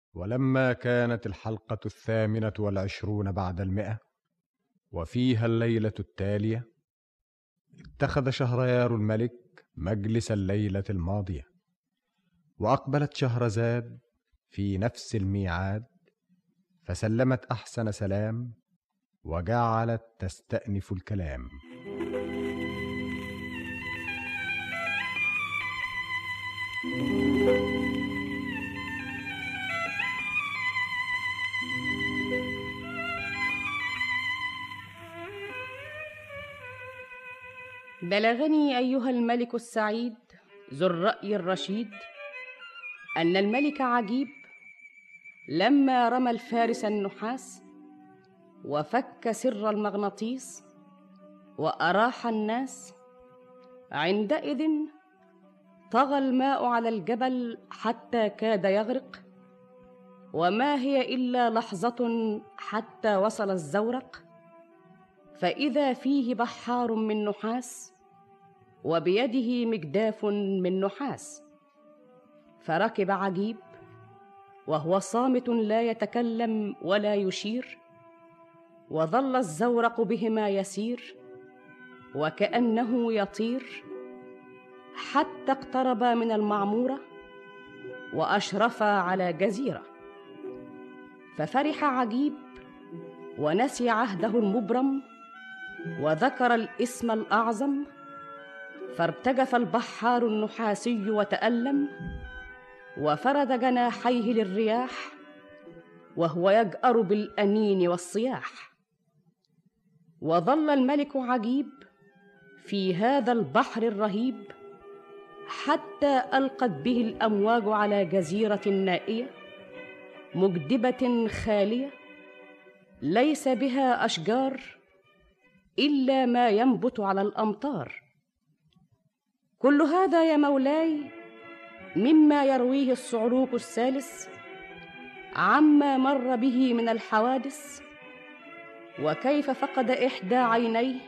ولما كانت الحلقة الثامنة والعشرون بعد المئة وفيها الليلة التالية اتخذ شهريار الملك مجلس الليلة الماضية وأقبلت شهرزاد في نفس الميعاد فسلمت أحسن سلام وجعلت تستأنف الكلام بلغني ايها الملك السعيد ذو الراي الرشيد ان الملك عجيب لما رمى الفارس النحاس وفك سر المغناطيس واراح الناس عندئذ طغى الماء على الجبل حتى كاد يغرق وما هي الا لحظه حتى وصل الزورق فاذا فيه بحار من نحاس وبيده مجداف من نحاس فركب عجيب وهو صامت لا يتكلم ولا يشير وظل الزورق بهما يسير وكانه يطير حتى اقتربا من المعموره واشرفا على جزيره ففرح عجيب ونسي عهده المبرم وذكر الاسم الاعظم فارتجف البحار النحاسي وتالم وفرد جناحيه للرياح وهو يجأر بالأنين والصياح وظل الملك عجيب في هذا البحر الرهيب حتى ألقت به الأمواج على جزيرة نائية مجدبة خالية ليس بها أشجار إلا ما ينبت على الأمطار كل هذا يا مولاي مما يرويه الصعلوك الثالث عما مر به من الحوادث وكيف فقد احدى عينيه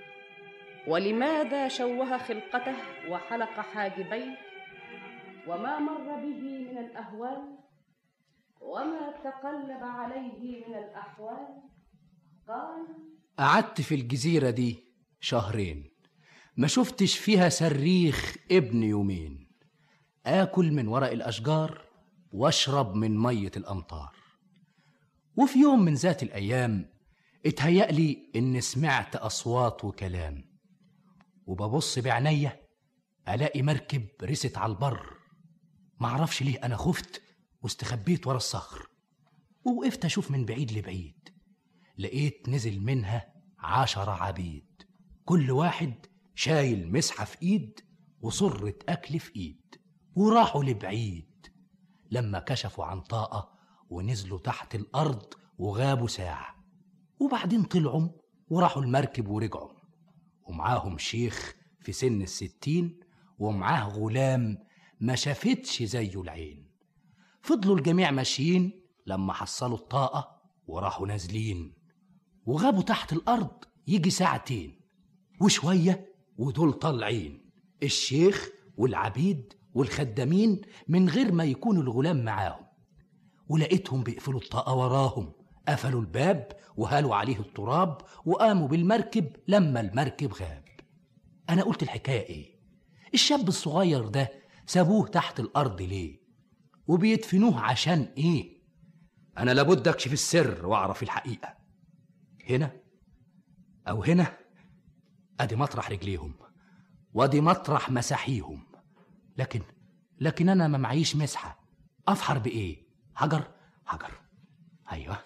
ولماذا شوه خلقته وحلق حاجبيه وما مر به من الاهوال وما تقلب عليه من الاحوال قال قعدت في الجزيرة دي شهرين ما شفتش فيها صريخ ابن يومين آكل من ورق الأشجار واشرب من مية الأمطار وفي يوم من ذات الأيام اتهيأ لي إن سمعت أصوات وكلام وببص بعينيا ألاقي مركب رست على البر معرفش ليه أنا خفت واستخبيت ورا الصخر ووقفت أشوف من بعيد لبعيد لقيت نزل منها عشرة عبيد كل واحد شايل مسحة في إيد وصرة أكل في إيد وراحوا لبعيد لما كشفوا عن طاقة ونزلوا تحت الأرض وغابوا ساعة وبعدين طلعوا وراحوا المركب ورجعوا ومعاهم شيخ في سن الستين ومعاه غلام ما شافتش زيه العين فضلوا الجميع ماشيين لما حصلوا الطاقة وراحوا نازلين وغابوا تحت الأرض يجي ساعتين وشوية ودول طالعين الشيخ والعبيد والخدامين من غير ما يكون الغلام معاهم ولقيتهم بيقفلوا الطاقة وراهم قفلوا الباب وهالوا عليه التراب وقاموا بالمركب لما المركب غاب أنا قلت الحكاية إيه الشاب الصغير ده سابوه تحت الأرض ليه وبيدفنوه عشان إيه أنا لابد أكشف السر وأعرف الحقيقة هنا أو هنا أدي مطرح رجليهم وأدي مطرح مساحيهم لكن لكن أنا ما معيش مسحة أفحر بإيه حجر حجر أيوه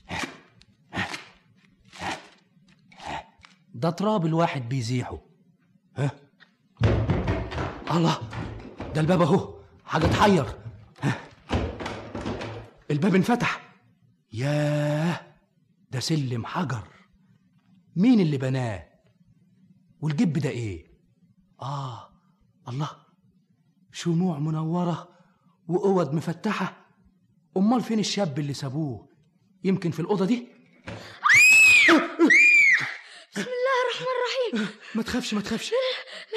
ده تراب الواحد بيزيحه ها الله ده الباب اهو حاجه تحير ها الباب انفتح ياه ده سلم حجر مين اللي بناه والجب ده ايه اه الله شموع منوره واوض مفتحه امال فين الشاب اللي سابوه يمكن في الاوضه دي بسم الله الرحمن الرحيم ما تخافش ما تخافش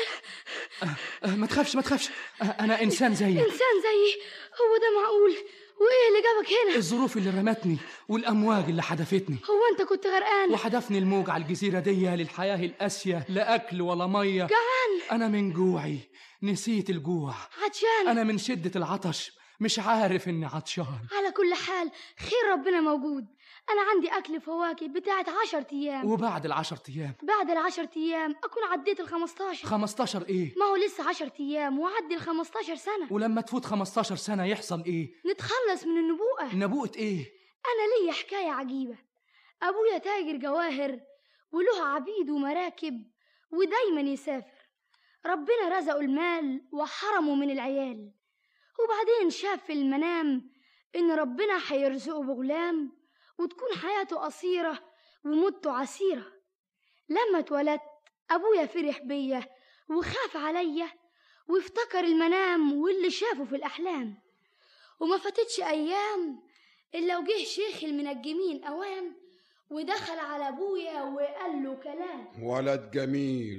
آه، آه، ما تخافش ما تخافش آه، انا انسان زيك إنسان زيي هو ده معقول وايه اللي جابك هنا الظروف اللي رمتني والامواج اللي حدفتني هو انت كنت غرقان وحدفني الموج على الجزيرة دي للحياة القاسية لا أكل ولا مية جعان أنا من جوعي نسيت الجوع عطشان أنا من شدة العطش مش عارف إني عطشان على كل حال خير ربنا موجود انا عندي اكل فواكه بتاعت عشر ايام وبعد العشر أيام بعد العشر ايام اكون عديت الخمستاشر خمستاشر إيه ما هو لسه عشر ايام وعدي الخمستاشر سنة ولما تفوت خمستاشر سنة يحصل إيه نتخلص من النبوءة نبوءة إيه أنا ليا حكاية عجيبة أبويا تاجر جواهر وله عبيد ومراكب ودايما يسافر ربنا رزقه المال وحرمه من العيال وبعدين شاف في المنام إن ربنا هيرزقه بغلام وتكون حياته قصيرة وموته عسيرة لما اتولدت أبويا فرح بيا وخاف عليا وافتكر المنام واللي شافه في الأحلام وما فاتتش أيام إلا وجه شيخ المنجمين أوام ودخل على أبويا وقال له كلام ولد جميل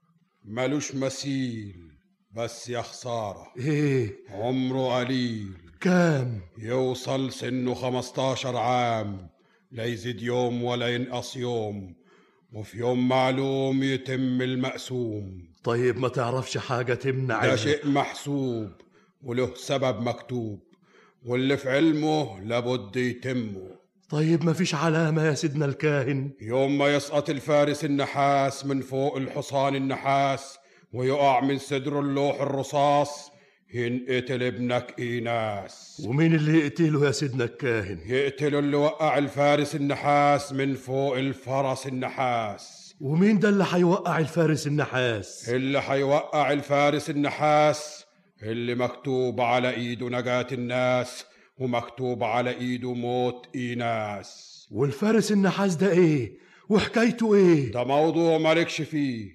ملوش مثيل بس يا خسارة ايه عمره قليل كام يوصل سنه خمستاشر عام لا يزيد يوم ولا ينقص يوم وفي يوم معلوم يتم المقسوم طيب ما تعرفش حاجة تمنع ده ال- شيء محسوب وله سبب مكتوب واللي في علمه لابد يتمه طيب ما فيش علامة يا سيدنا الكاهن يوم ما يسقط الفارس النحاس من فوق الحصان النحاس ويقع من صدره اللوح الرصاص ينقتل ابنك ايناس ومين اللي يقتله يا سيدنا الكاهن يقتل اللي وقع الفارس النحاس من فوق الفرس النحاس ومين ده اللي هيوقع الفارس النحاس اللي هيوقع الفارس النحاس اللي مكتوب على ايده نجاة الناس ومكتوب على ايده موت ايناس والفارس النحاس ده ايه وحكايته ايه ده موضوع مالكش فيه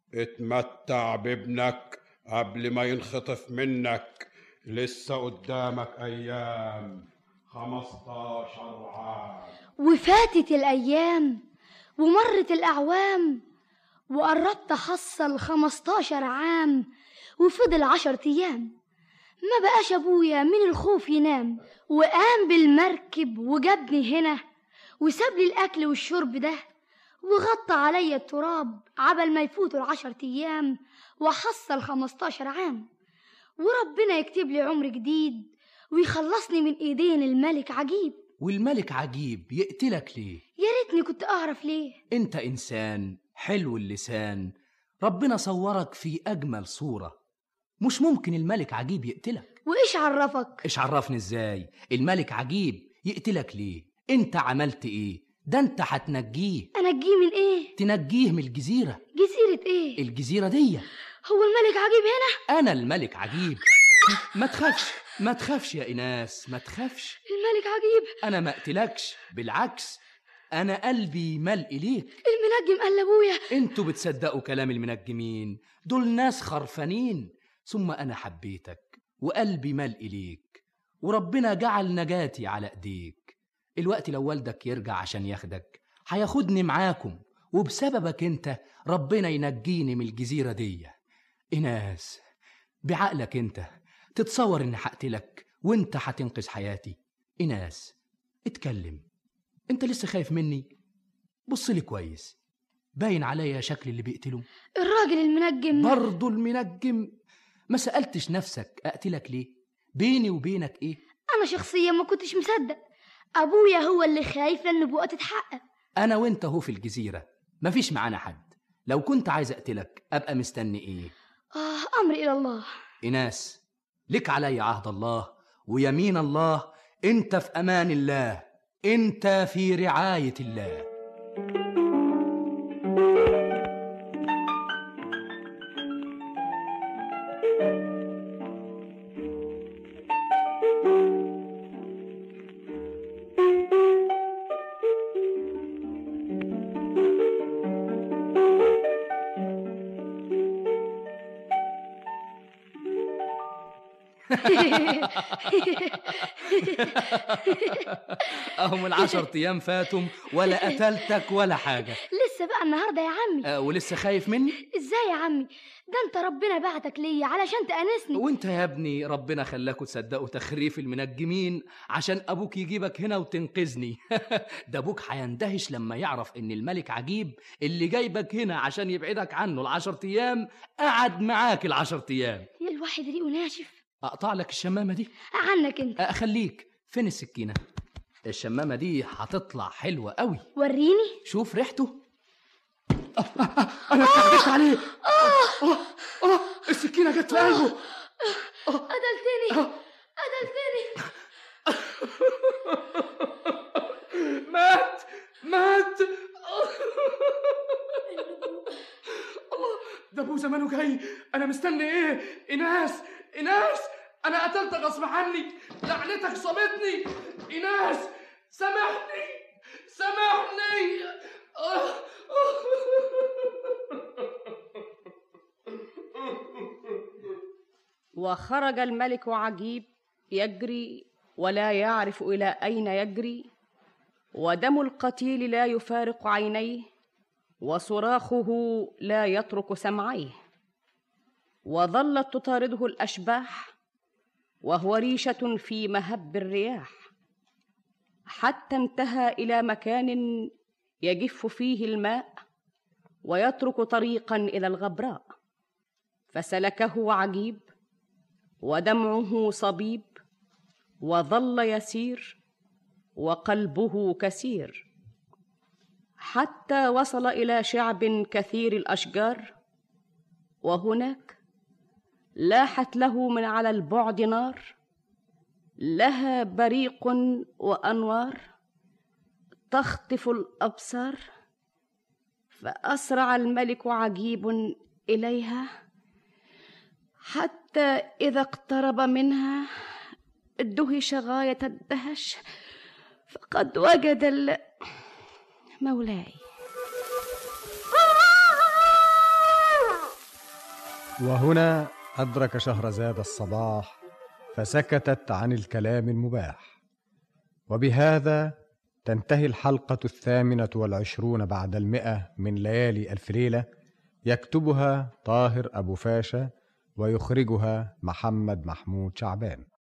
اتمتع بابنك قبل ما ينخطف منك لسه قدامك ايام خمستاشر عام وفاتت الأيام ومرت الأعوام وقربت أحصل خمستاشر عام وفضل عشر أيام ما بقاش أبويا من الخوف ينام وقام بالمركب وجابني هنا وساب لي الأكل والشرب ده وغطى عليا التراب عبل ما يفوتوا العشر أيام وحصل خمستاشر عام وربنا يكتب لي عمر جديد ويخلصني من إيدين الملك عجيب والملك عجيب يقتلك ليه يا ريتني كنت أعرف ليه انت انسان حلو اللسان ربنا صورك في اجمل صوره مش ممكن الملك عجيب يقتلك وإيش عرفك ايش عرفني ازاي الملك عجيب يقتلك ليه انت عملت ايه ده انت هتنجيه أنجيه من إيه تنجيه من الجزيره جزيرة إيه الجزيره دي هو الملك عجيب هنا انا الملك عجيب ما تخافش ما تخافش يا ايناس ما تخافش الملك عجيب انا ما اقتلكش بالعكس انا قلبي مال اليك المنجم قال لأبويا انتوا بتصدقوا كلام المنجمين دول ناس خرفانين ثم انا حبيتك وقلبي مال اليك وربنا جعل نجاتي على ايديك الوقت لو والدك يرجع عشان ياخدك هياخدني معاكم وبسببك انت ربنا ينجيني من الجزيره دي ايناس بعقلك انت تتصور اني هقتلك وانت هتنقذ حياتي ايناس اتكلم انت لسه خايف مني بص لي كويس باين عليا شكل اللي بيقتله الراجل المنجم برضه المنجم ما سألتش نفسك أقتلك ليه بيني وبينك إيه أنا شخصيا ما كنتش مصدق أبويا هو اللي خايف لأن النبوءة تتحقق أنا وأنت هو في الجزيرة مفيش معانا حد لو كنت عايز أقتلك أبقى مستني إيه آه أمري إلى الله إناس لك علي عهد الله ويمين الله أنت في أمان الله أنت في رعاية الله أهم العشر أيام فاتم ولا قتلتك ولا حاجة لسه بقى النهارده يا عمي أه ولسه خايف مني ازاي يا عمي ده انت ربنا بعتك ليا علشان تأنسني وانت يا ابني ربنا خلاكوا تصدقوا تخريف المنجمين عشان ابوك يجيبك هنا وتنقذني ده ابوك هيندهش لما يعرف ان الملك عجيب اللي جايبك هنا عشان يبعدك عنه العشر ايام قعد معاك العشر ايام يا الواحد ريقه ناشف اقطع لك الشمامه دي عنك انت اخليك فين السكينه الشمامه دي هتطلع حلوه قوي وريني شوف ريحته انا اتكبت عليه آه، آه، السكينه جت في قلبه قتلتني قتلتني مات مات الله ده ابوه زمانه جاي انا مستني ايه ايناس ايناس انا قتلتك غصب عني لعنتك صابتني ايناس سامحني سامحني وخرج الملك عجيب يجري ولا يعرف الى اين يجري ودم القتيل لا يفارق عينيه وصراخه لا يترك سمعيه وظلت تطارده الاشباح وهو ريشه في مهب الرياح حتى انتهى الى مكان يجف فيه الماء ويترك طريقا الى الغبراء فسلكه عجيب ودمعه صبيب وظل يسير وقلبه كثير حتى وصل الى شعب كثير الاشجار وهناك لاحت له من على البعد نار لها بريق وانوار تخطف الابصار فاسرع الملك عجيب اليها حتى اذا اقترب منها دهش غايه الدهش فقد وجد ال... مولاي وهنا أدرك شهرزاد الصباح فسكتت عن الكلام المباح وبهذا تنتهي الحلقة الثامنة والعشرون بعد المئة من ليالي ألف ليلة يكتبها طاهر أبو فاشا ويخرجها محمد محمود شعبان